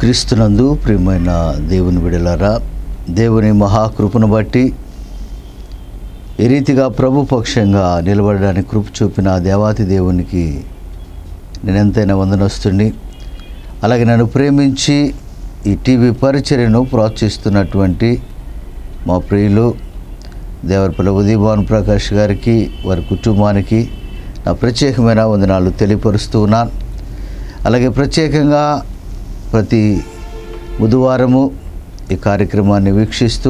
క్రీస్తునందు ప్రియమైన దేవుని విడలారా దేవుని మహాకృపను బట్టి ఈ రీతిగా ప్రభు పక్షంగా నిలబడడానికి కృప చూపిన ఆ దేవాతి దేవునికి నేను ఎంతైనా వందనొస్తుంది అలాగే నన్ను ప్రేమించి ఈ టీవీ పరిచర్యను ప్రోత్సహిస్తున్నటువంటి మా ప్రియులు దేవరపల్లి ఉదయభాను ప్రకాష్ గారికి వారి కుటుంబానికి నా ప్రత్యేకమైన వందనాలు తెలియపరుస్తూ ఉన్నాను అలాగే ప్రత్యేకంగా ప్రతి బుధవారము ఈ కార్యక్రమాన్ని వీక్షిస్తూ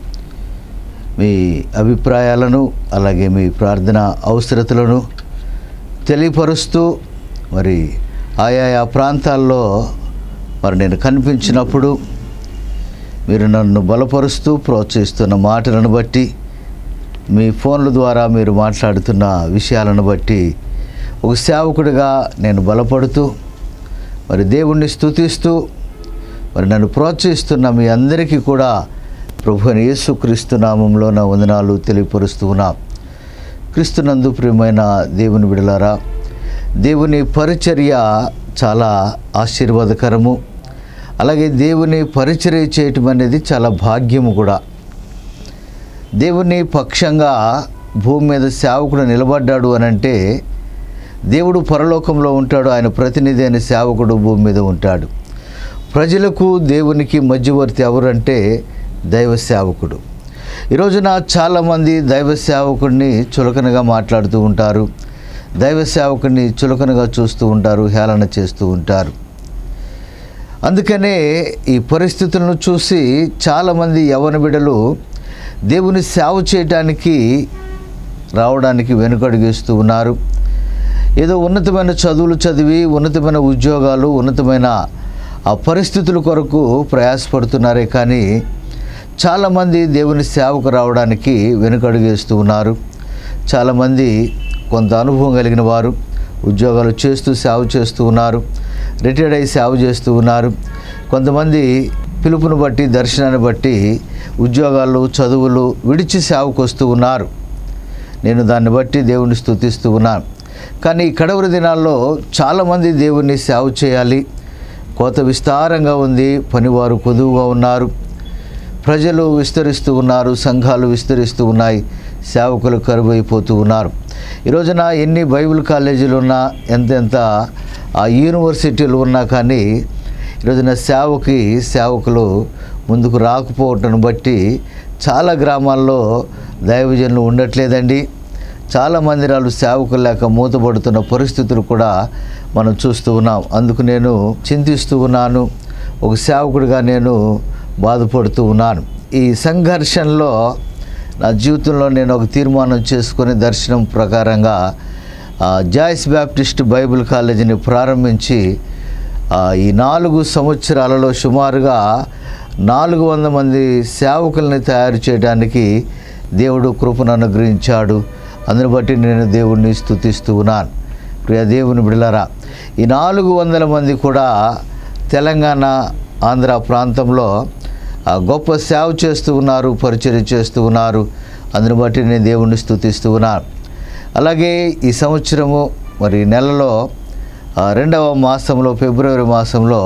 మీ అభిప్రాయాలను అలాగే మీ ప్రార్థన అవసరతలను తెలియపరుస్తూ మరి ఆయా ప్రాంతాల్లో మరి నేను కనిపించినప్పుడు మీరు నన్ను బలపరుస్తూ ప్రోత్సహిస్తున్న మాటలను బట్టి మీ ఫోన్ల ద్వారా మీరు మాట్లాడుతున్న విషయాలను బట్టి ఒక సేవకుడిగా నేను బలపడుతూ మరి దేవుణ్ణి స్తుతిస్తూ మరి నన్ను ప్రోత్సహిస్తున్న మీ అందరికీ కూడా ప్రభు అయిన యేసుక్రీస్తు నామంలో నా వందనాలు తెలియపరుస్తూ ఉన్నా క్రీస్తునందు ప్రియమైన దేవుని విడలారా దేవుని పరిచర్య చాలా ఆశీర్వాదకరము అలాగే దేవుని పరిచర్య చేయటం అనేది చాలా భాగ్యము కూడా దేవుని పక్షంగా భూమి మీద సేవకుడు నిలబడ్డాడు అని అంటే దేవుడు పరలోకంలో ఉంటాడు ఆయన ప్రతినిధి అయిన సేవకుడు భూమి మీద ఉంటాడు ప్రజలకు దేవునికి మధ్యవర్తి ఎవరంటే దైవ సేవకుడు ఈ రోజున చాలామంది దైవ సేవకుడిని చులకనగా మాట్లాడుతూ ఉంటారు దైవ సేవకుడిని చులకనగా చూస్తూ ఉంటారు హేళన చేస్తూ ఉంటారు అందుకనే ఈ పరిస్థితులను చూసి చాలామంది యవన బిడలు దేవుని సేవ చేయటానికి రావడానికి వెనుకడుగేస్తూ ఉన్నారు ఏదో ఉన్నతమైన చదువులు చదివి ఉన్నతమైన ఉద్యోగాలు ఉన్నతమైన ఆ పరిస్థితుల కొరకు ప్రయాసపడుతున్నారే కానీ చాలామంది దేవుని సేవకు రావడానికి వెనుకడుగేస్తూ ఉన్నారు చాలామంది కొంత అనుభవం కలిగిన వారు ఉద్యోగాలు చేస్తూ సేవ చేస్తూ ఉన్నారు రిటైర్డ్ అయ్యి సేవ చేస్తూ ఉన్నారు కొంతమంది పిలుపును బట్టి దర్శనాన్ని బట్టి ఉద్యోగాలు చదువులు విడిచి సేవకు వస్తూ ఉన్నారు నేను దాన్ని బట్టి దేవుణ్ణి స్తుతిస్తూ ఉన్నాను కానీ ఈ కడవరి దినాల్లో చాలామంది దేవుణ్ణి సేవ చేయాలి కోత విస్తారంగా ఉంది పనివారు కొదువుగా ఉన్నారు ప్రజలు విస్తరిస్తూ ఉన్నారు సంఘాలు విస్తరిస్తూ ఉన్నాయి సేవకులు కరువైపోతూ ఉన్నారు ఈ రోజున ఎన్ని బైబిల్ కాలేజీలు ఉన్నా ఎంతెంత ఆ యూనివర్సిటీలు ఉన్నా కానీ ఈరోజున సేవకి సేవకులు ముందుకు రాకపోవటం బట్టి చాలా గ్రామాల్లో దైవజనులు ఉండట్లేదండి చాలా మందిరాలు సేవకులు లేక మూతపడుతున్న పరిస్థితులు కూడా మనం చూస్తూ ఉన్నాం అందుకు నేను చింతిస్తూ ఉన్నాను ఒక సేవకుడిగా నేను బాధపడుతూ ఉన్నాను ఈ సంఘర్షణలో నా జీవితంలో నేను ఒక తీర్మానం చేసుకొని దర్శనం ప్రకారంగా ఆ, జాయిస్ బ్యాప్టిస్ట్ బైబిల్ కాలేజీని ప్రారంభించి ఆ, ఈ నాలుగు సంవత్సరాలలో సుమారుగా నాలుగు వంద మంది సేవకుల్ని తయారు చేయడానికి దేవుడు కృపను అనుగ్రహించాడు అందుని బట్టి నేను దేవుడిని స్తుతిస్తూ ఉన్నాను ప్రియ దేవుని బిడలరా ఈ నాలుగు వందల మంది కూడా తెలంగాణ ఆంధ్ర ప్రాంతంలో ఆ, గొప్ప సేవ చేస్తూ ఉన్నారు పరిచర్య చేస్తూ ఉన్నారు అందుని బట్టి నేను దేవుణ్ణి స్తుతిస్తూ ఉన్నాను అలాగే ఈ సంవత్సరము మరి ఈ నెలలో ఆ, రెండవ మాసంలో ఫిబ్రవరి మాసంలో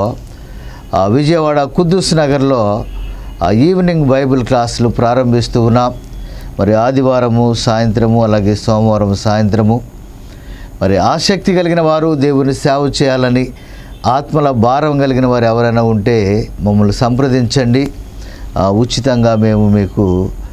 ఆ, విజయవాడ కుద్దూస్ నగర్లో ఆ, ఈవినింగ్ బైబిల్ క్లాసులు ప్రారంభిస్తూ ఉన్నాం మరి ఆదివారము సాయంత్రము అలాగే సోమవారం సాయంత్రము మరి ఆసక్తి కలిగిన వారు దేవుని సేవ చేయాలని ఆత్మల భారం కలిగిన వారు ఎవరైనా ఉంటే మమ్మల్ని సంప్రదించండి ఆ, ఉచితంగా మేము మీకు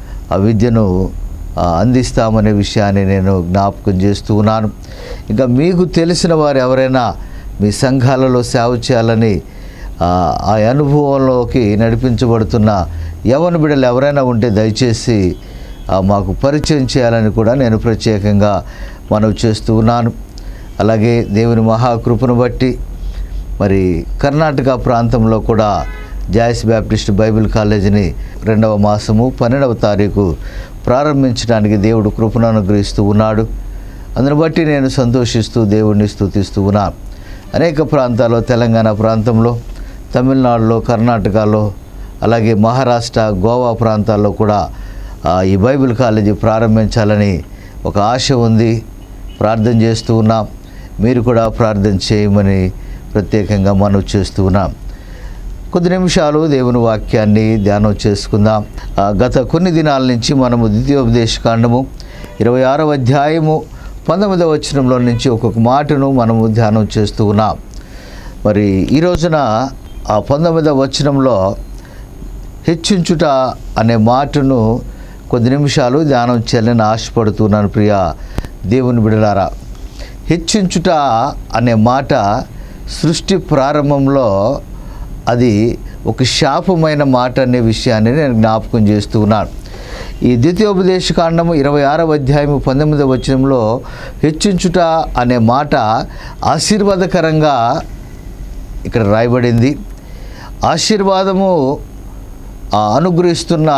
ఆ విద్యను ఆ, అందిస్తామనే విషయాన్ని నేను జ్ఞాపకం చేస్తూ ఉన్నాను ఇంకా మీకు తెలిసిన వారు ఎవరైనా మీ సంఘాలలో సేవ చేయాలని ఆ ఆ అనుభవంలోకి నడిపించబడుతున్న యవన బిడ్డలు ఎవరైనా ఉంటే దయచేసి ఆ, మాకు పరిచయం చేయాలని కూడా నేను ప్రత్యేకంగా మనవి చేస్తూ ఉన్నాను అలాగే దేవుని మహాకృపను బట్టి మరి కర్ణాటక ప్రాంతంలో కూడా జాయిస్ బ్యాప్టిస్ట్ బైబిల్ కాలేజీని రెండవ మాసము పన్నెండవ తారీఖు ప్రారంభించడానికి దేవుడు కృపను అనుగ్రహిస్తూ ఉన్నాడు అందును బట్టి నేను సంతోషిస్తూ దేవుణ్ణి స్తుతిస్తూ ఉన్నాను అనేక ప్రాంతాల్లో తెలంగాణ ప్రాంతంలో తమిళనాడులో కర్ణాటకలో అలాగే మహారాష్ట్ర గోవా ప్రాంతాల్లో కూడా ఆ, ఈ బైబిల్ కాలేజీ ప్రారంభించాలని ఒక ఆశ ఉంది ప్రార్థన చేస్తూ ఉన్నాం మీరు కూడా ప్రార్థన చేయమని ప్రత్యేకంగా మనవి చేస్తూ ఉన్నాం కొద్ది నిమిషాలు దేవుని వాక్యాన్ని ధ్యానం చేసుకుందాం ఆ, గత కొన్ని దినాల నుంచి మనము ద్వితీయోపదేశ కాండము ఇరవై ఆరవ అధ్యాయము పంతొమ్మిదవ వచనంలో నుంచి ఒక్కొక్క మాటను మనము ధ్యానం చేస్తూ ఉన్నాం మరి ఈ రోజున ఆ పంతొమ్మిదవ వచనంలో హెచ్చించుట అనే మాటను కొద్ది నిమిషాలు ధ్యానం చేయాలని ఆశపడుతున్నాను ప్రియ దేవుని బిడలారా హెచ్చించుట అనే మాట సృష్టి ప్రారంభంలో అది ఒక శాపమైన మాట అనే విషయాన్ని నేను జ్ఞాపకం చేస్తూ ఉన్నాను ఈ ద్వితీయోపదేశ కాండము ఇరవై ఆరవ అధ్యాయము పంతొమ్మిదవ వచనంలో హెచ్చించుట అనే మాట ఆశీర్వాదకరంగా ఇక్కడ రాయబడింది ఆశీర్వాదము ఆ అనుగ్రహిస్తున్న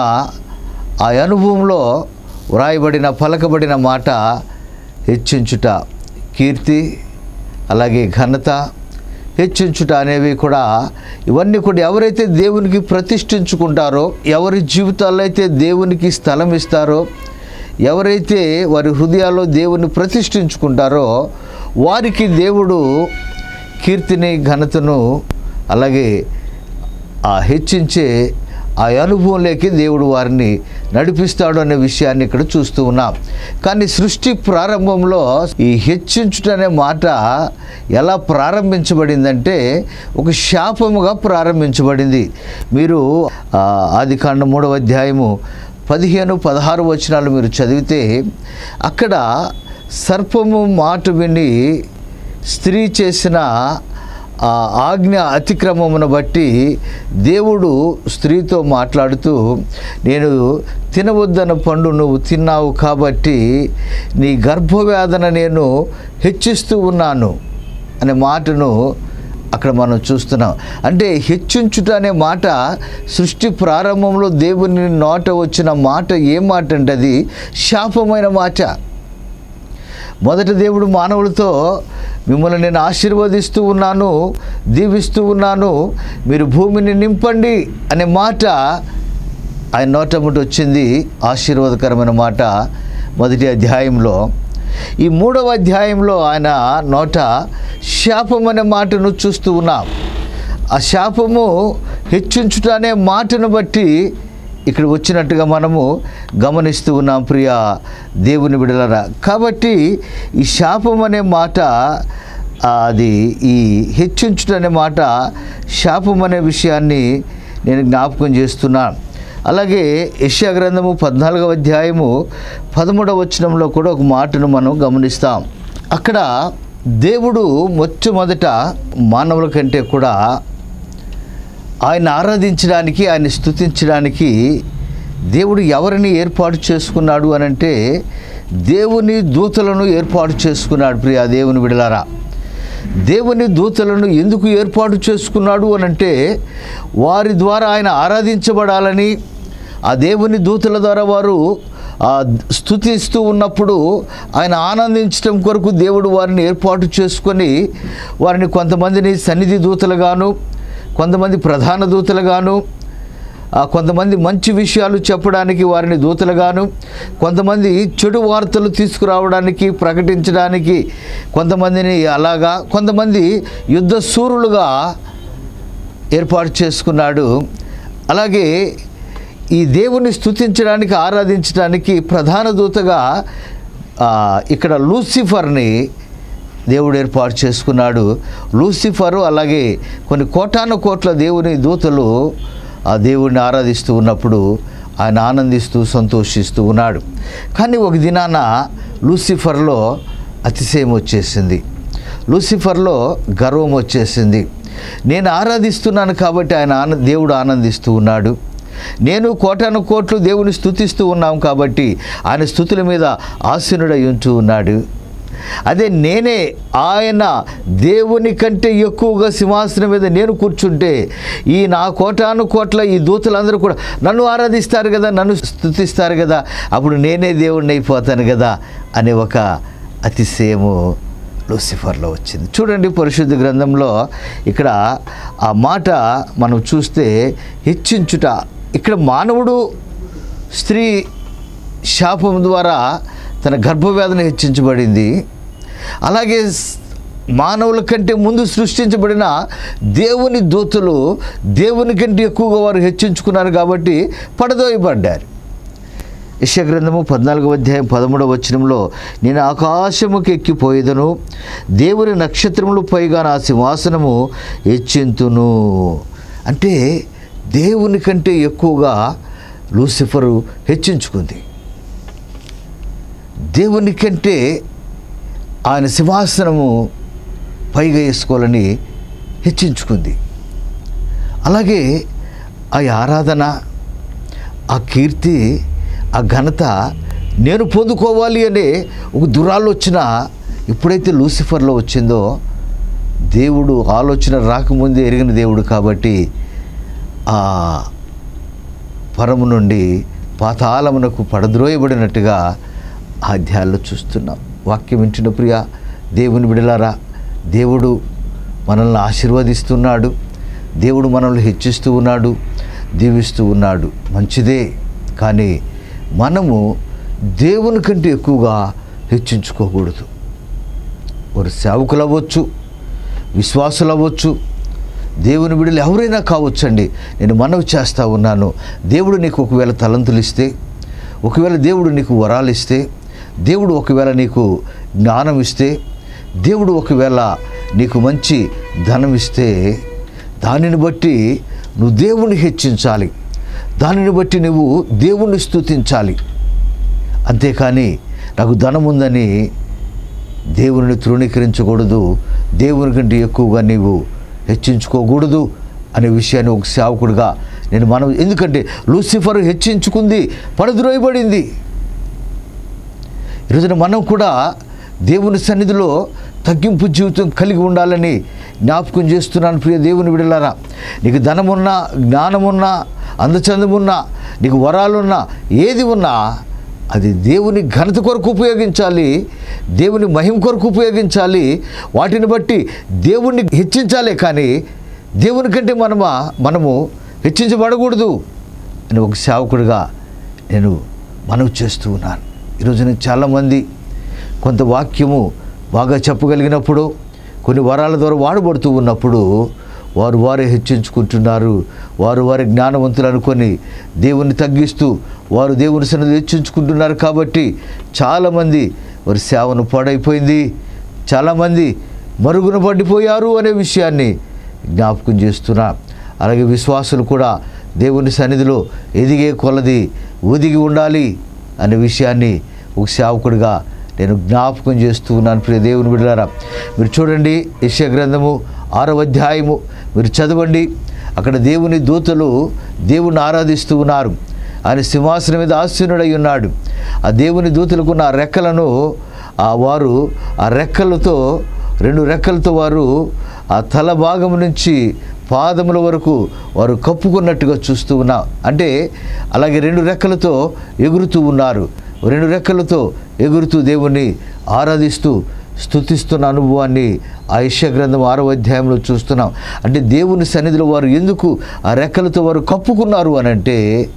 ఆ అనుభవంలో వ్రాయబడిన పలకబడిన మాట హెచ్చించుట కీర్తి అలాగే ఘనత హెచ్చించుట అనేవి కూడా ఇవన్నీ కూడా ఎవరైతే దేవునికి ప్రతిష్ఠించుకుంటారో ఎవరి జీవితాల్లో అయితే దేవునికి స్థలం ఇస్తారో ఎవరైతే వారి హృదయాల్లో దేవుని ప్రతిష్ఠించుకుంటారో వారికి దేవుడు కీర్తిని ఘనతను అలాగే ఆ హెచ్చించే ఆ అనుభవంలోకి దేవుడు వారిని నడిపిస్తాడు అనే విషయాన్ని ఇక్కడ చూస్తూ ఉన్నాం కానీ సృష్టి ప్రారంభంలో ఈ హెచ్చించుట అనే మాట ఎలా ప్రారంభించబడిందంటే ఒక శాపముగా ప్రారంభించబడింది మీరు ఆ, ఆది కాండ మూడవ అధ్యాయము పదిహేను పదహారు వచనాలు మీరు చదివితే అక్కడ సర్పము మాట విని స్త్రీ చేసిన ఆ ఆజ్ఞ అతిక్రమమును బట్టి దేవుడు స్త్రీతో మాట్లాడుతూ నేను తినవద్దన్న పండు నువ్వు తిన్నావు కాబట్టి నీ గర్భవేదన నేను హెచ్చిస్తూ ఉన్నాను అనే మాటను అక్కడ మనం చూస్తున్నాం అంటే హెచ్చించుట అనే మాట సృష్టి ప్రారంభంలో దేవుని నోట వచ్చిన మాట ఏ మాట అంటే అది శాపమైన మాట మొదట దేవుడు మానవులతో మిమ్మల్ని నేను ఆశీర్వదిస్తూ ఉన్నాను దీవిస్తూ ఉన్నాను మీరు భూమిని నింపండి అనే మాట ఆయన నోట ముట్టి వచ్చింది ఆశీర్వాదకరమైన మాట మొదటి అధ్యాయంలో ఈ మూడవ అధ్యాయంలో ఆయన నోట శాపం అనే మాటను చూస్తూ ఉన్నాం ఆ శాపము హెచ్చించుట అనే మాటను బట్టి ఇక్కడ వచ్చినట్టుగా మనము గమనిస్తూ ఉన్నాం ప్రియ దేవుని బిడలరా కాబట్టి ఈ శాపం అనే మాట ఆ, అది ఈ హెచ్చించుట అనే మాట శాపం అనే విషయాన్ని నేను జ్ఞాపకం చేస్తున్నాను అలాగే యెషయా గ్రంథము పద్నాలుగవ అధ్యాయము పదమూడవ వచనంలో కూడా ఒక మాటను మనం గమనిస్తాం అక్కడ దేవుడు మొట్టమొదట మానవుల కంటే కూడా ఆయన ఆరాధించడానికి ఆయన స్తుతించడానికి దేవుడు ఎవరిని ఏర్పాటు చేసుకున్నాడు అని అంటే దేవుని దూతలను ఏర్పాటు చేసుకున్నాడు ప్రియ దేవుని విడలారా దేవుని దూతలను ఎందుకు ఏర్పాటు చేసుకున్నాడు అని అంటే వారి ద్వారా ఆయన ఆరాధించబడాలని ఆ దేవుని దూతల ద్వారా వారు ఆ స్థుతిస్తూ ఉన్నప్పుడు ఆయన ఆనందించడం కొరకు దేవుడు వారిని ఏర్పాటు చేసుకొని వారిని కొంతమందిని సన్నిధి దూతలుగాను కొంతమంది ప్రధాన దూతలుగాను ఆ కొంతమంది మంచి విషయాలు చెప్పడానికి వారిని దూతలుగాను కొంతమంది చెడు వార్తలు తీసుకురావడానికి ప్రకటించడానికి కొంతమందిని అలాగా కొంతమంది యుద్ధ సూరులుగా ఏర్పాటు చేసుకున్నాడు అలాగే ఈ దేవుని స్తుతించడానికి ఆరాధించడానికి ప్రధాన దూతగా ఆ, ఇక్కడ లూసిఫర్ని దేవుడు ఏర్పాటు చేసుకున్నాడు లూసిఫరు అలాగే కొన్ని కోటాను కోట్ల దేవుని దూతలు ఆ దేవుడిని ఆరాధిస్తూ ఉన్నప్పుడు ఆయన ఆనందిస్తూ సంతోషిస్తూ ఉన్నాడు కానీ ఒక దినాన లూసిఫర్లో అతిశయం వచ్చేసింది లూసిఫర్లో గర్వం వచ్చేసింది నేను ఆరాధిస్తున్నాను కాబట్టి ఆయన ఆన దేవుడు ఆనందిస్తూ ఉన్నాడు నేను కోటాను కోట్లు దేవుని స్థుతిస్తూ ఉన్నాం కాబట్టి ఆయన స్థుతుల మీద ఆసీనుడై ఉంటూ ఉన్నాడు అదే నేనే ఆయన దేవుని కంటే ఎక్కువగా సింహాసనం మీద నేను కూర్చుంటే ఈ నా కోటాను కోట్ల ఈ దూతలందరూ కూడా నన్ను ఆరాధిస్తారు కదా నన్ను స్థుతిస్తారు కదా అప్పుడు నేనే దేవుణ్ణి అయిపోతాను కదా అనే ఒక అతిశయము లూసిఫర్లో వచ్చింది చూడండి పరిశుద్ధ గ్రంథంలో ఇక్కడ ఆ మాట మనం చూస్తే హెచ్చించుట ఇక్కడ మానవుడు స్త్రీ శాపం ద్వారా తన గర్భవేదన హెచ్చించబడింది అలాగే స్- మానవుల కంటే ముందు సృష్టించబడిన దేవుని దూతలు దేవుని కంటే ఎక్కువగా వారు హెచ్చించుకున్నారు కాబట్టి పడదోయబడ్డారు యశగ్రంథము పద్నాలుగవ అధ్యాయం పదమూడవ వచనంలో నేను ఆకాశముకి ఎక్కిపోయేదను దేవుని నక్షత్రములు పైగా నా సింహాసనము హెచ్చింతును అంటే దేవుని కంటే ఎక్కువగా లూసిఫరు హెచ్చించుకుంది దేవుని కంటే ఆయన సింహాసనము పైగా వేసుకోవాలని హెచ్చించుకుంది అలాగే ఆ ఆరాధన ఆ కీర్తి ఆ ఘనత నేను పొందుకోవాలి అనే ఒక దురాలోచన ఎప్పుడైతే లూసిఫర్లో వచ్చిందో దేవుడు ఆలోచన రాకముందే ఎరిగిన దేవుడు కాబట్టి ఆ పరము నుండి పాతాళమునకు పడద్రోయబడినట్టుగా ఆ అధ్యాయాల్లో చూస్తున్నాం వాక్యం వింటున్న ప్రియ దేవుని బిడలారా దేవుడు మనల్ని ఆశీర్వదిస్తున్నాడు దేవుడు మనల్ని హెచ్చిస్తూ ఉన్నాడు దీవిస్తూ ఉన్నాడు మంచిదే కానీ మనము దేవుని కంటే ఎక్కువగా హెచ్చించుకోకూడదు వారు సేవకులు అవ్వచ్చు విశ్వాసులు అవ్వచ్చు దేవుని బిడ్డలు ఎవరైనా కావచ్చండి నేను మనవి చేస్తూ ఉన్నాను దేవుడు నీకు ఒకవేళ తలంతులు ఇస్తే ఒకవేళ దేవుడు నీకు వరాలు ఇస్తే దేవుడు ఒకవేళ నీకు జ్ఞానం ఇస్తే దేవుడు ఒకవేళ నీకు మంచి ధనం ఇస్తే దానిని బట్టి నువ్వు దేవుణ్ణి హెచ్చించాలి దానిని బట్టి నువ్వు దేవుణ్ణి స్తుతించాలి అంతేకాని నాకు ధనం ఉందని దేవుని తృణీకరించకూడదు దేవుని కంటే ఎక్కువగా నీవు హెచ్చించుకోకూడదు అనే విషయాన్ని ఒక సేవకుడిగా నేను మనం ఎందుకంటే లూసిఫర్ హెచ్చించుకుంది పడద్రోయబడింది ఈరోజున మనం కూడా దేవుని సన్నిధిలో తగ్గింపు జీవితం కలిగి ఉండాలని జ్ఞాపకం చేస్తున్నాను ప్రియ దేవుని విడలారా నీకు ధనమున్నా జ్ఞానమున్నా అందచందమున్నా నీకు వరాలున్నా ఏది ఉన్నా అది దేవుని ఘనత కొరకు ఉపయోగించాలి దేవుని మహిమ కొరకు ఉపయోగించాలి వాటిని బట్టి దేవుణ్ణి హెచ్చించాలే కానీ దేవుని కంటే మనమా మనము హెచ్చించబడకూడదు అని ఒక సేవకుడిగా నేను మనవి చేస్తూ ఉన్నాను ఈరోజు నేను చాలామంది కొంత వాక్యము బాగా చెప్పగలిగినప్పుడు కొన్ని వరాల ద్వారా వాడబడుతూ ఉన్నప్పుడు వారు వారే హెచ్చించుకుంటున్నారు వారు వారి జ్ఞానవంతులు అనుకొని దేవుని తగ్గిస్తూ వారు దేవుని సన్నిధి హెచ్చించుకుంటున్నారు కాబట్టి చాలామంది వారి సేవను పాడైపోయింది చాలామంది మరుగున పడిపోయారు అనే విషయాన్ని జ్ఞాపకం చేస్తున్నా అలాగే విశ్వాసులు కూడా దేవుని సన్నిధిలో ఎదిగే కొలది ఒదిగి ఉండాలి అనే విషయాన్ని ఒక సేవకుడిగా నేను జ్ఞాపకం చేస్తూ ఉన్నాను ప్రియ దేవుని బిడ్డలారా మీరు చూడండి యశ్య గ్రంథము ఆరో అధ్యాయము మీరు చదవండి అక్కడ దేవుని దూతలు దేవుని ఆరాధిస్తూ ఉన్నారు ఆయన సింహాసనం మీద ఆసీనుడై ఉన్నాడు ఆ దేవుని దూతలకు ఉన్న ఆ రెక్కలను ఆ వారు ఆ రెక్కలతో రెండు రెక్కలతో వారు ఆ తల భాగం నుంచి పాదముల వరకు వారు కప్పుకున్నట్టుగా చూస్తూ ఉన్నాం అంటే అలాగే రెండు రెక్కలతో ఎగురుతూ ఉన్నారు రెండు రెక్కలతో ఎగురుతూ దేవుణ్ణి ఆరాధిస్తూ స్తుతిస్తున్న అనుభవాన్ని ఆ యశ్య గ్రంథం ఆరో అధ్యాయంలో చూస్తున్నాం అంటే దేవుని సన్నిధిలో వారు ఎందుకు ఆ రెక్కలతో వారు కప్పుకున్నారు అని అంటే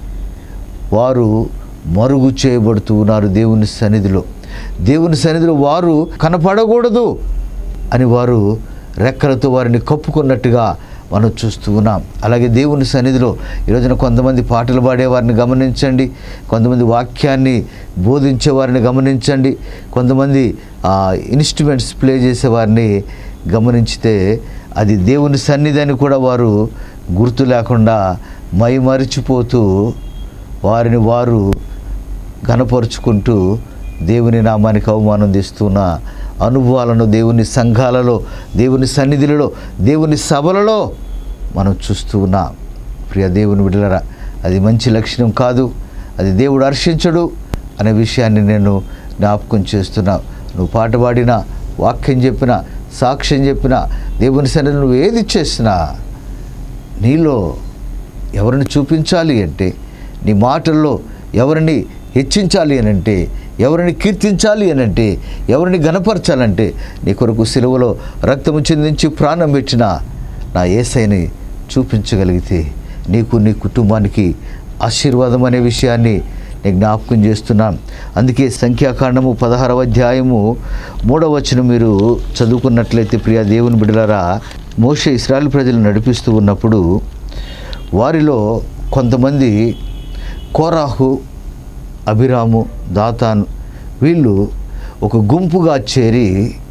వారు మరుగు చేయబడుతూ ఉన్నారు దేవుని సన్నిధిలో దేవుని సన్నిధిలో వారు కనపడకూడదు అని వారు రెక్కలతో వారిని కప్పుకున్నట్టుగా మనం చూస్తూ ఉన్నాం అలాగే దేవుని సన్నిధిలో ఈరోజున కొంతమంది పాటలు పాడే వారిని గమనించండి కొంతమంది వాక్యాన్ని బోధించే వారిని గమనించండి కొంతమంది ఇన్స్ట్రుమెంట్స్ ప్లే చేసే వారిని గమనించితే అది దేవుని సన్నిధి అని కూడా వారు గుర్తు లేకుండా మైమరిచిపోతూ వారిని వారు ఘనపరుచుకుంటూ దేవుని నామానికి అవమానం తెస్తున్న అనుభవాలను దేవుని సంఘాలలో దేవుని సన్నిధులలో దేవుని సభలలో మనం చూస్తూ ఉన్నాం ప్రియ దేవుని విడలరా అది మంచి లక్షణం కాదు అది దేవుడు హర్షించడు అనే విషయాన్ని నేను జ్ఞాపకం చేస్తున్నా నువ్వు పాట పాడినా వాక్యం చెప్పినా సాక్ష్యం చెప్పినా దేవుని సన్నిధిలో నువ్వు ఏది చేసినా నీలో ఎవరిని చూపించాలి అంటే నీ మాటల్లో ఎవరిని హెచ్చించాలి అని అంటే ఎవరిని కీర్తించాలి అని అంటే ఎవరిని గనపరచాలంటే నీ కొరకు సిలువలో రక్తము చెందించి ప్రాణం పెట్టిన నా ఏసైని చూపించగలిగితే నీకు నీ కుటుంబానికి ఆశీర్వాదం అనే విషయాన్ని నేను జ్ఞాపకం చేస్తున్నాను అందుకే సంఖ్యాకాండము పదహారవ అధ్యాయము మూడవ వచనం మీరు చదువుకున్నట్లయితే ప్రియా దేవుని బిడలరా మోషే ఇస్రాయల్ ప్రజలు నడిపిస్తూ ఉన్నప్పుడు వారిలో కొంతమంది కోరాహు అభిరాము దాతాను వీళ్ళు ఒక గుంపుగా చేరి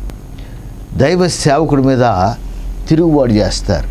దైవ సేవకుడి మీద తిరుగుబాటు చేస్తారు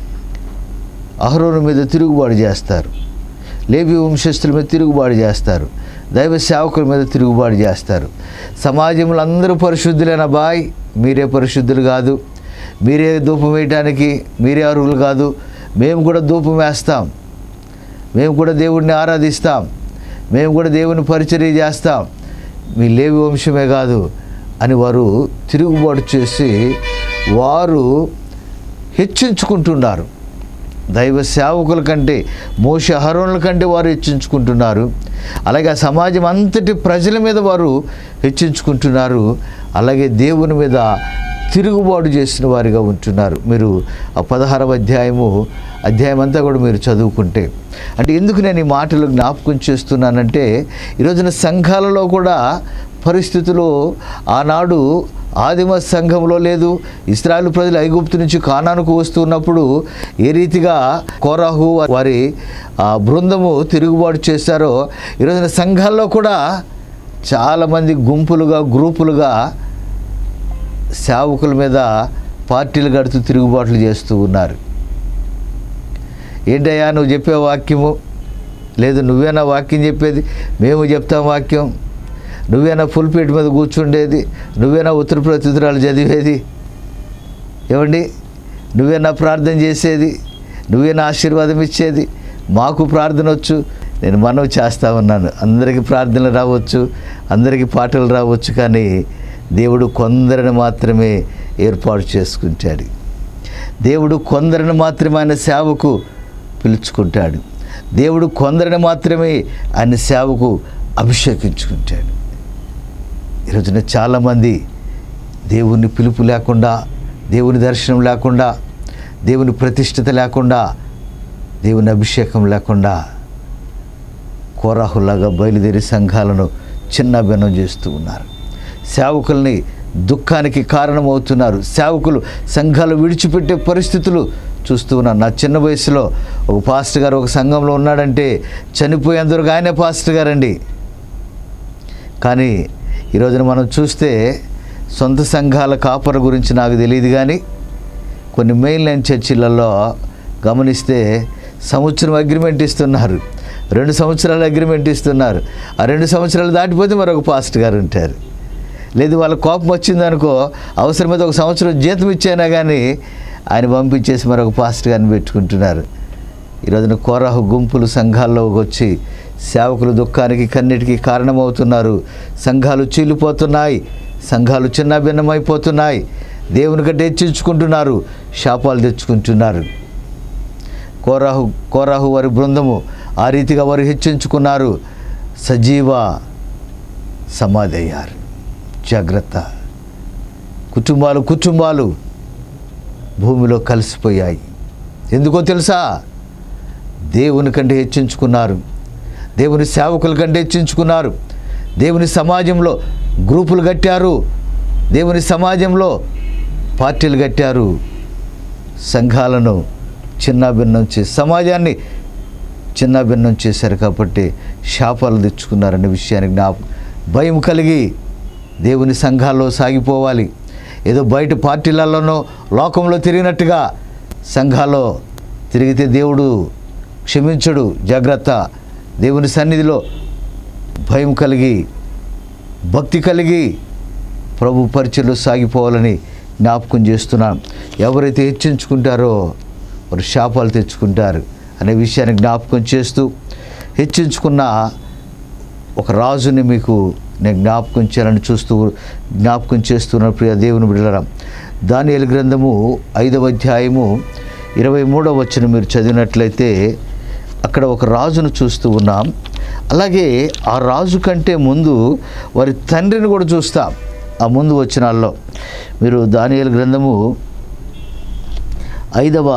అహరోను మీద తిరుగుబాటు చేస్తారు లేబి వంశస్థుల మీద తిరుగుబాటు చేస్తారు దైవ సేవకుల మీద తిరుగుబాటు చేస్తారు సమాజంలో అందరూ పరిశుద్ధులైన బాయ్ మీరే పరిశుద్ధులు కాదు మీరే ధూపం వేయటానికి మీరే అర్హులు కాదు మేము కూడా ధూపం వేస్తాం మేము కూడా దేవుడిని ఆరాధిస్తాం మేము కూడా దేవుని పరిచర్య చేస్తాం మీ లేవి వంశమే కాదు అని వారు తిరుగుబాటు చేసి వారు హెచ్చించుకుంటున్నారు దైవ సేవకుల కంటే మోస హరోనుల కంటే వారు హెచ్చించుకుంటున్నారు అలాగే ఆ సమాజం అంతటి ప్రజల మీద వారు హెచ్చించుకుంటున్నారు అలాగే దేవుని మీద తిరుగుబాటు చేసిన వారిగా ఉంటున్నారు మీరు ఆ పదహారవ అధ్యాయము అధ్యాయం అంతా కూడా మీరు చదువుకుంటే అంటే ఎందుకు నేను ఈ మాటలు జ్ఞాపకం చేస్తున్నానంటే ఈరోజున సంఘాలలో కూడా పరిస్థితులు ఆనాడు ఆదిమ సంఘంలో లేదు ఇస్రాయల్ ప్రజలు ఐగుప్తు నుంచి కానానుకు వస్తున్నప్పుడు ఏ రీతిగా కోరాహు వారి ఆ బృందము తిరుగుబాటు చేశారో ఈరోజున సంఘాల్లో కూడా చాలామంది గుంపులుగా గ్రూపులుగా సేవకుల మీద పార్టీలు కడుతూ తిరుగుబాట్లు చేస్తూ ఉన్నారు ఏంటయ్యా నువ్వు చెప్పే వాక్యము లేదు నువ్వేనా వాక్యం చెప్పేది మేము చెప్తాం వాక్యం నువ్వేనా ఫుల్ పీట్ మీద కూర్చుండేది నువ్వేనా ఉత్తర ప్రత్యుత్తరాలు చదివేది ఏమండి నువ్వేనా ప్రార్థన చేసేది నువ్వేనా ఆశీర్వాదం ఇచ్చేది మాకు ప్రార్థన వచ్చు నేను మనవి చేస్తా ఉన్నాను అందరికీ ప్రార్థనలు రావచ్చు అందరికీ పాటలు రావచ్చు కానీ దేవుడు కొందరిని మాత్రమే ఏర్పాటు చేసుకుంటాడు దేవుడు కొందరిని మాత్రమే ఆయన సేవకు పిలుచుకుంటాడు దేవుడు కొందరిని మాత్రమే ఆయన సేవకు అభిషేకించుకుంటాడు ఈరోజున చాలామంది దేవుని పిలుపు లేకుండా దేవుని దర్శనం లేకుండా దేవుని ప్రతిష్ఠిత లేకుండా దేవుని అభిషేకం లేకుండా కోరాహుల్లాగా బయలుదేరి సంఘాలను చిన్న భిన్నం చేస్తూ ఉన్నారు సేవకుల్ని దుఃఖానికి కారణమవుతున్నారు సేవకులు సంఘాలు విడిచిపెట్టే పరిస్థితులు చూస్తూ ఉన్నాను నా చిన్న వయసులో ఒక పాస్టర్ గారు ఒక సంఘంలో ఉన్నాడంటే చనిపోయేందుకు ఆయనే పాస్టర్ గారండి కానీ ఈరోజున మనం చూస్తే సొంత సంఘాల కాపర గురించి నాకు తెలియదు కానీ కొన్ని మెయిన్ లైన్ చర్చిలలో గమనిస్తే సంవత్సరం అగ్రిమెంట్ ఇస్తున్నారు రెండు సంవత్సరాలు అగ్రిమెంట్ ఇస్తున్నారు ఆ రెండు సంవత్సరాలు దాటిపోతే మరొక పాస్టర్ గారు ఉంటారు లేదు వాళ్ళ కోపం వచ్చిందనుకో అవసరమైతే ఒక సంవత్సరం జీతం ఇచ్చైనా కానీ ఆయన పంపించేసి మరొక పాస్టర్ గారిని పెట్టుకుంటున్నారు ఈరోజున కోరాహు గుంపులు సంఘాల్లోకి వచ్చి సేవకులు దుఃఖానికి కన్నిటికీ కారణమవుతున్నారు సంఘాలు చీలిపోతున్నాయి సంఘాలు చిన్న భిన్నమైపోతున్నాయి దేవుని కంటే హెచ్చించుకుంటున్నారు శాపాలు తెచ్చుకుంటున్నారు కోరాహు కోరాహు వారి బృందము ఆ రీతిగా వారు హెచ్చించుకున్నారు సజీవ సమాధి అయ్యారు జాగ్రత్త కుటుంబాలు కుటుంబాలు భూమిలో కలిసిపోయాయి ఎందుకో తెలుసా దేవుని కంటే హెచ్చించుకున్నారు దేవుని సేవకుల కంటే హెచ్చించుకున్నారు దేవుని సమాజంలో గ్రూపులు కట్టారు దేవుని సమాజంలో పార్టీలు కట్టారు సంఘాలను చిన్నాభిన్నం చేసి సమాజాన్ని చిన్నాభిన్నం చేశారు కాబట్టి శాపాలు తెచ్చుకున్నారనే విషయానికి నా భయం కలిగి దేవుని సంఘాల్లో సాగిపోవాలి ఏదో బయట పార్టీలలోనో లోకంలో తిరిగినట్టుగా సంఘాల్లో తిరిగితే దేవుడు క్షమించడు జాగ్రత్త దేవుని సన్నిధిలో భయం కలిగి భక్తి కలిగి ప్రభు పరిచయలో సాగిపోవాలని జ్ఞాపకం చేస్తున్నాను ఎవరైతే హెచ్చించుకుంటారో వారు శాపాలు తెచ్చుకుంటారు అనే విషయాన్ని జ్ఞాపకం చేస్తూ హెచ్చించుకున్న ఒక రాజుని మీకు నేను జ్ఞాపకం చేయాలని చూస్తూ జ్ఞాపకం చేస్తున్న ప్రియ దేవుని బిడ్డలరా దానియలు గ్రంథము ఐదవ అధ్యాయము ఇరవై మూడవ వచ్చిన మీరు చదివినట్లయితే అక్కడ ఒక రాజును చూస్తూ ఉన్నాం అలాగే ఆ రాజు కంటే ముందు వారి తండ్రిని కూడా చూస్తాం ఆ ముందు వచ్చినాల్లో మీరు దానియలు గ్రంథము ఐదవ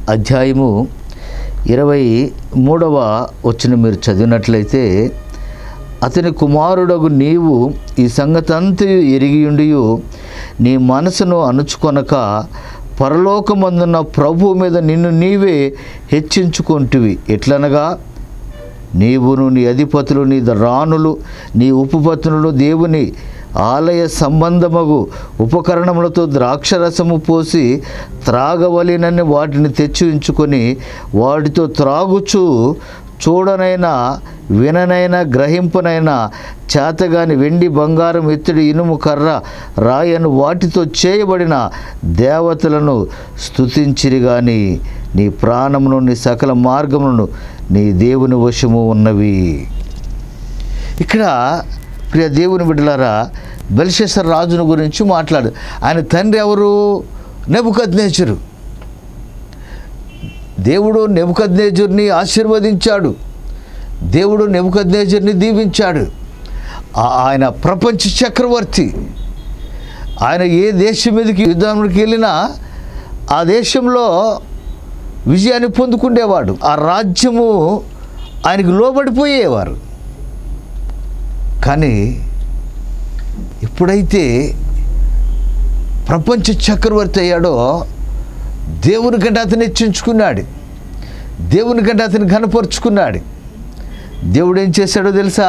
అధ్యాయము ఇరవై మూడవ వచ్చిన మీరు చదివినట్లయితే అతని కుమారుడగు నీవు ఈ సంగతంతయు ఎరిగియుండియు నీ మనసును అణుచుకొనక పరలోకమందున్న ప్రభు మీద నిన్ను నీవే హెచ్చించుకుంటువి ఎట్లనగా నీవును నీ అధిపతులు నీ రాణులు నీ ఉపపత్నులు దేవుని ఆలయ సంబంధమగు ఉపకరణములతో ద్రాక్షరసము పోసి త్రాగవలెనని వాటిని తెచ్చి ఉంచుకొని వాటితో త్రాగుచు చూడనైనా విననైనా గ్రహింపనైనా చేతగాని వెండి బంగారం ఎత్తుడి ఇనుము కర్ర రాయను వాటితో చేయబడిన దేవతలను స్తుతించిరి గాని నీ ప్రాణమును నీ సకల మార్గములను నీ దేవుని వశము ఉన్నవి ఇక్కడ ప్రియ దేవుని బిడ్డలారా బెల్షెసర్ రాజును గురించి మాట్లాడు ఆయన తండ్రి ఎవరు నెబుకద్నేచరు దేవుడు నెబుకద్నేజర్ని ఆశీర్వదించాడు దేవుడు నెబుకద్నేజర్ని దీవించాడు ఆ- ఆయన ప్రపంచ చక్రవర్తి ఆయన ఏ దేశం మీదకి యుద్ధానికి వెళ్ళినా ఆ దేశంలో విజయాన్ని పొందుకుండేవాడు ఆ రాజ్యము ఆయనకు లోబడిపోయేవారు కానీ ఎప్పుడైతే ప్రపంచ చక్రవర్తి అయ్యాడో దేవుని కంటే అతను హెచ్చించుకున్నాడు దేవుని కంటే అతను కనపరుచుకున్నాడు దేవుడు ఏం చేశాడో తెలుసా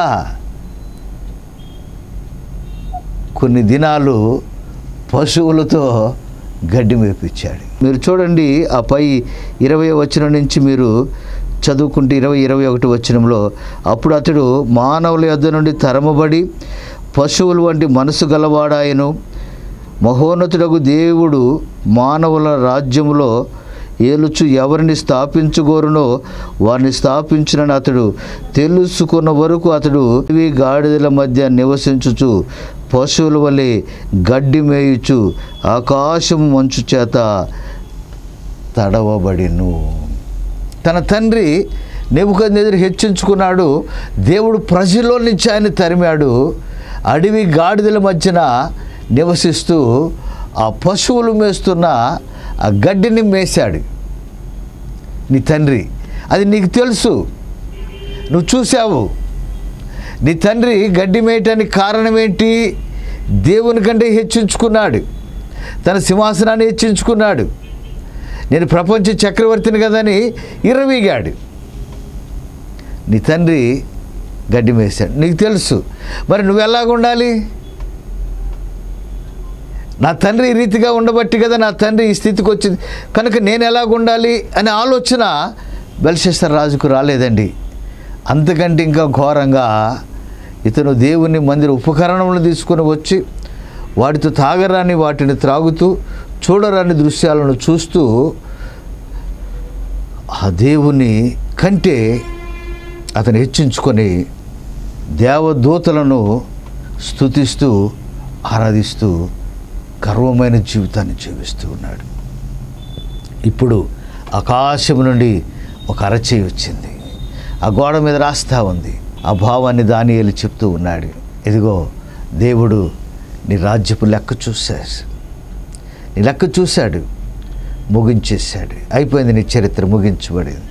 కొన్ని దినాలు పశువులతో గడ్డి మేపించాడు మీరు చూడండి ఆ పై ఇరవై వచనం నుంచి మీరు చదువుకుంటే ఇరవై ఇరవై ఒకటి వచనంలో అప్పుడు అతడు మానవుల యొద్ద నుండి తరమబడి పశువుల వంటి మనసు గలవాడాయను మహోన్నతుడగు దేవుడు మానవుల రాజ్యములో ఏలుచు ఎవరిని స్థాపించుగోరునో వారిని స్థాపించునని అతడు తెలుసుకున్న వరకు అతడు ఇవి గాడిదల మధ్య నివసించుచు పశువుల వలె గడ్డి మేయుచు ఆకాశం మంచు చేత తడవబడిను తన తండ్రి నెబుకద్నెజరు హెచ్చించుకున్నాడు దేవుడు ప్రజల్లో నుంచి ఆయన తరిమాడు అడవి గాడిదల మధ్యన నివసిస్తూ ఆ పశువులు మేస్తున్న ఆ గడ్డిని మేశాడు నీ తండ్రి అది నీకు తెలుసు నువ్వు చూసావు నీ తండ్రి గడ్డి మేయటానికి కారణం ఏంటి దేవుని కంటే హెచ్చించుకున్నాడు తన సింహాసనాన్ని హెచ్చించుకున్నాడు నేను ప్రపంచ చక్రవర్తిని కదని ఇరవీగాడు నీ తండ్రి గడ్డి మేశాడు నీకు తెలుసు మరి నువ్వు ఎలాగ ఉండాలి నా తండ్రి ఈ రీతిగా ఉండబట్టి కదా నా తండ్రి ఈ స్థితికి వచ్చింది కనుక నేను ఎలాగ ఉండాలి అనే ఆలోచన బెల్షెస్టర్ రాజుకు రాలేదండి అంతకంటే ఇంకా ఘోరంగా ఇతను దేవుని మందిర ఉపకరణములు తీసుకొని వచ్చి వాటితో తాగరాని వాటిని త్రాగుతూ చూడరాని దృశ్యాలను చూస్తూ ఆ దేవుని కంటే అతను హెచ్చించుకొని దేవదూతలను స్తుతిస్తూ ఆరాధిస్తూ గర్వమైన జీవితాన్ని జీవిస్తూ ఉన్నాడు ఇప్పుడు ఆకాశం నుండి ఒక అరచేయి వచ్చింది ఆ గోడ మీద రాస్తా ఉంది ఆ భావాన్ని దానియేలు చెప్తూ ఉన్నాడు ఇదిగో దేవుడు నీ రాజ్యపు లెక్క చూశాడు నీ లెక్క చూశాడు ముగించేశాడు అయిపోయింది నీ చరిత్ర ముగించబడింది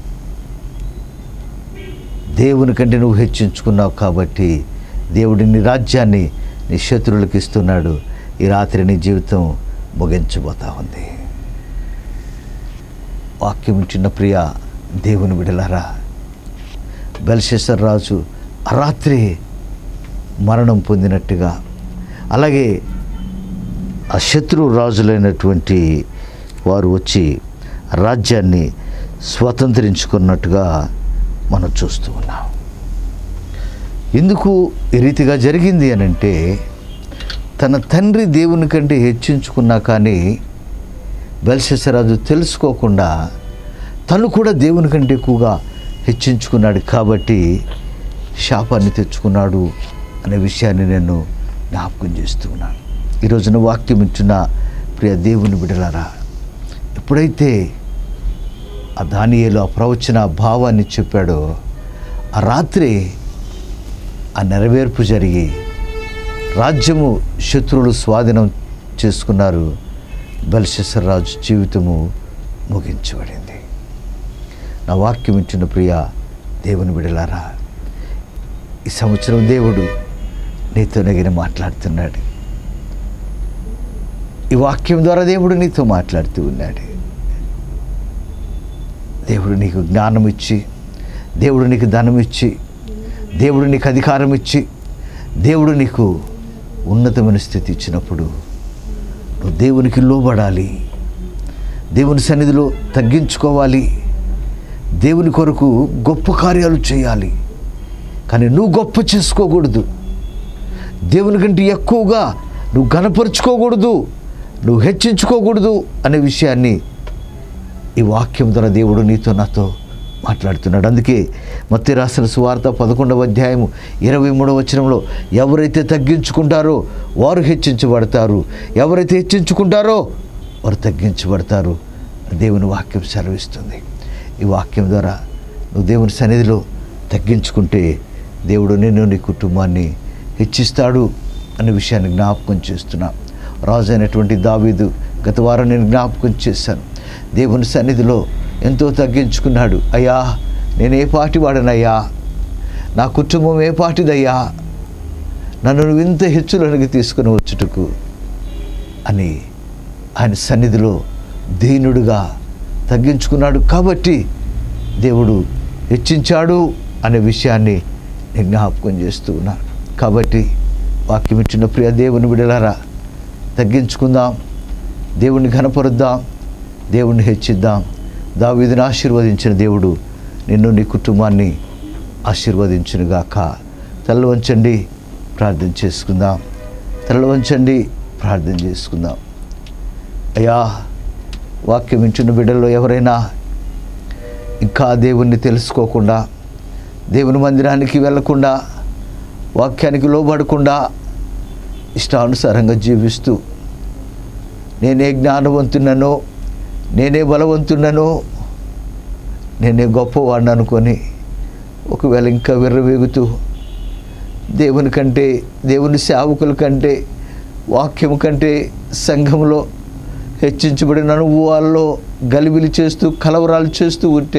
దేవుని కంటే నువ్వు హెచ్చించుకున్నావు కాబట్టి దేవుడి నీ రాజ్యాన్ని నీ శత్రువులకు ఇస్తున్నాడు ఈ రాత్రి నీ జీవితం ముగించబోతా ఉంది వాక్యం చిన్న ప్రియ దేవుని విడలారా బెల్షెసర్ రాజు ఆ రాత్రి మరణం పొందినట్టుగా అలాగే ఆ శత్రు రాజులైనటువంటి వారు వచ్చి రాజ్యాన్ని స్వతంత్రించుకున్నట్టుగా మనం చూస్తూ ఉన్నాం ఎందుకు ఈ రీతిగా జరిగింది అని అంటే తన తండ్రి దేవుని కంటే హెచ్చించుకున్నా కానీ బెల్షెసరాజు తెలుసుకోకుండా తను కూడా దేవుని కంటే ఎక్కువగా హెచ్చించుకున్నాడు కాబట్టి శాపాన్ని తెచ్చుకున్నాడు అనే విషయాన్ని నేను జ్ఞాపకం చేస్తూ ఉన్నాను ఈరోజున వాక్యం ఇచ్చిన ప్రియ దేవుని బిడలారా ఎప్పుడైతే ఆ దానియేలు ఆ ప్రవచన భావాన్ని చెప్పాడో ఆ రాత్రి ఆ నెరవేర్పు జరిగి రాజ్యము శత్రువులు స్వాధీనం చేసుకున్నారు బల్షెసర్ రాజు జీవితము ముగించబడింది నా వాక్యం ఇచ్చిన ప్రియ దేవుని బిడలారా ఈ సంవత్సరం దేవుడు నీతో నగిన మాట్లాడుతున్నాడు ఈ వాక్యం ద్వారా దేవుడు నీతో మాట్లాడుతూ ఉన్నాడు దేవుడు నీకు జ్ఞానం ఇచ్చి దేవుడు నీకు ధనం ఇచ్చి దేవుడు నీకు అధికారం ఇచ్చి దేవుడు నీకు ఉన్నతమైన స్థితి ఇచ్చినప్పుడు నువ్వు దేవునికి లోబడాలి దేవుని సన్నిధిలో తగ్గించుకోవాలి దేవుని కొరకు గొప్ప కార్యాలు చేయాలి కానీ నువ్వు గొప్ప చేసుకోకూడదు దేవుని కంటే ఎక్కువగా నువ్వు గనపరుచుకోకూడదు నువ్వు హెచ్చించుకోకూడదు అనే విషయాన్ని ఈ వాక్యం ద్వారా దేవుడు నీతో నాతో మాట్లాడుతున్నాడు అందుకే మత్తి రాసిన సువార్త పదకొండవ అధ్యాయము ఇరవై మూడవ వచనంలో ఎవరైతే తగ్గించుకుంటారో వారు హెచ్చించబడతారు ఎవరైతే హెచ్చించుకుంటారో వారు తగ్గించబడతారు దేవుని వాక్యం సెలవిస్తుంది ఈ వాక్యం ద్వారా నువ్వు దేవుని సన్నిధిలో తగ్గించుకుంటే దేవుడు నిన్ను నీ కుటుంబాన్ని హెచ్చిస్తాడు అనే విషయాన్ని జ్ఞాపకం చేస్తున్నా రాజు అయినటువంటి దావీదు గత వారం నేను జ్ఞాపకం చేశాను దేవుని సన్నిధిలో ఎంతో తగ్గించుకున్నాడు అయ్యా నేను ఏ పాటి వాడనయ్యా నా కుటుంబం ఏ పాటిదయ్యా నన్ను నువ్వు ఇంత హెచ్చులనికి తీసుకుని వచ్చుటకు అని ఆయన సన్నిధిలో దీనుడుగా తగ్గించుకున్నాడు కాబట్టి దేవుడు హెచ్చించాడు అనే విషయాన్ని నేను జ్ఞాపకం చేస్తూ ఉన్నాను కాబట్టి వాక్యం ఇచ్చిన ప్రియ దేవుని విడలారా తగ్గించుకుందాం దేవుణ్ణి ఘనపరుద్దాం దేవుణ్ణి హెచ్చిద్దాం దావీదుని ఆశీర్వదించిన దేవుడు నిన్ను నీ కుటుంబాన్ని ఆశీర్వదించునుగాక తల వంచండి ప్రార్థన చేసుకుందాం తల వంచండి ప్రార్థన చేసుకుందాం అయ్యా వాక్యం వింటున్న బిడ్డల్లో ఎవరైనా ఇంకా దేవుణ్ణి తెలుసుకోకుండా దేవుని మందిరానికి వెళ్ళకుండా వాక్యానికి లోబడకుండా ఇష్టానుసారంగా జీవిస్తూ నేనే జ్ఞానవంతున్ననో నేనే బలవంతున్ననో నేనే గొప్పవాడిని అనుకొని ఒకవేళ ఇంకా విర్రవేగుతూ దేవుని కంటే దేవుని సేవకుల కంటే వాక్యం కంటే సంఘంలో హెచ్చించబడిన అనుభవాల్లో గలిబిలి చేస్తూ కలవరాలు చేస్తూ ఉంటే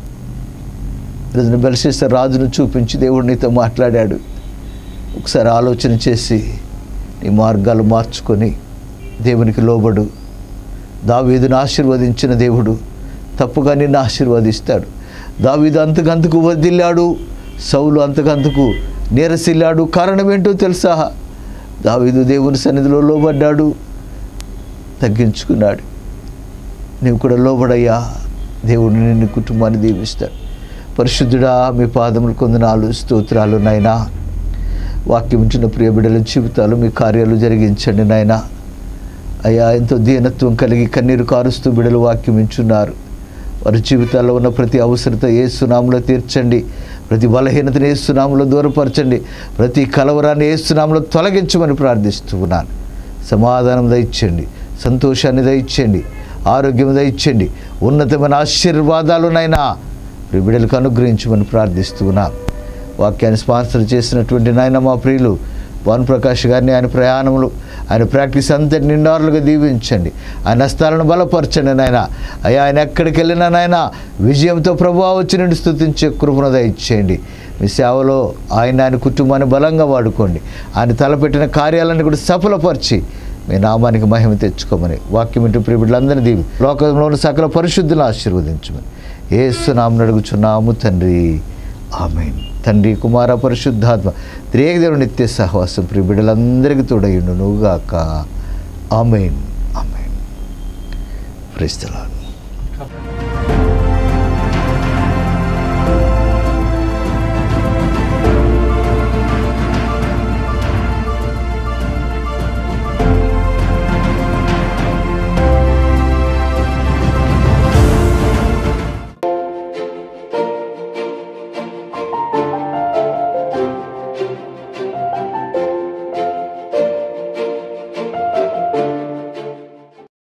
ఈరోజున బెల్సేస రాజును చూపించి దేవుడు నీతో మాట్లాడాడు ఒకసారి ఆలోచన చేసి నీ మార్గాలు మార్చుకొని దేవునికి లోబడు దావీదును ఆశీర్వదించిన దేవుడు తప్పుగా నిన్ను ఆశీర్వదిస్తాడు దావీదు అంతకంతకు వదిల్లాడు సౌలు అంతకంతకు నీరసిల్లాడు కారణం ఏంటో తెలుసా దావీదు దేవుని సన్నిధిలో లోబడ్డాడు తగ్గించుకున్నాడు నీవు కూడా లోబడయ్యా దేవుడు నిన్ను కుటుంబాన్ని దీవిస్తాడు పరిశుద్ధుడా మీ పాదములు కొందనాలు స్తోత్రాలు నాయనా వాక్యం ఉంచిన ప్రియ బిడ్డల జీవితాలు మీ కార్యాలు జరిగించండి నాయనా అయ్యా ఎంతో దీనత్వం కలిగి కన్నీరు కారుస్తూ బిడలు వాక్యం ఇచ్చున్నారు వారి జీవితాల్లో ఉన్న ప్రతి అవసరత ఏ సునాములో తీర్చండి ప్రతి బలహీనతను ఏ సునాములో దూరపరచండి ప్రతి కలవరాన్ని ఏ సునాములో తొలగించమని ప్రార్థిస్తూ ఉన్నాను సమాధానం దయచేయండి సంతోషాన్ని దయచేయండి ఆరోగ్యం దయచేయండి ఉన్నతమైన ఆశీర్వాదాలు నైనా బిడ్డలకు అనుగ్రహించమని ప్రార్థిస్తూ ఉన్నాను వాక్యాన్ని స్పాన్సర్ చేసినటువంటి నాయన మా ప్రియులు భాను ప్రకాష్ గారిని ఆయన ప్రయాణములు ఆయన ప్రాక్టీస్ అంతటి నిండారులుగా దీవించండి ఆయన హస్తాలను బలపరచండి నాయన అయ్యా ఆయన ఎక్కడికి వెళ్ళినా నాయన విజయంతో ప్రభావ వచ్చి నుండి స్థుతించే కృపణ దయచేయండి మీ సేవలో ఆయన ఆయన కుటుంబాన్ని బలంగా వాడుకోండి ఆయన తలపెట్టిన కార్యాలను కూడా సఫలపరిచి మీ నామానికి మహిమ తెచ్చుకోమని వాక్యం ఇంటి ప్రియులందరినీ దీవి లోకంలోని సకల పరిశుద్ధులు ఆశీర్వదించమని ఏసునామని అడుగుచున్నాము తండ్రి ఆమెన్ తండ్రి కుమార పరిశుద్ధాత్మ త్రియేకదేవుడు నిత్య సహవాసం ప్రియ బిడ్డలందరికీ తోడయుండు నువ్వుగాక ఆమెన్ ఆమెన్ ప్రైస్తలాడు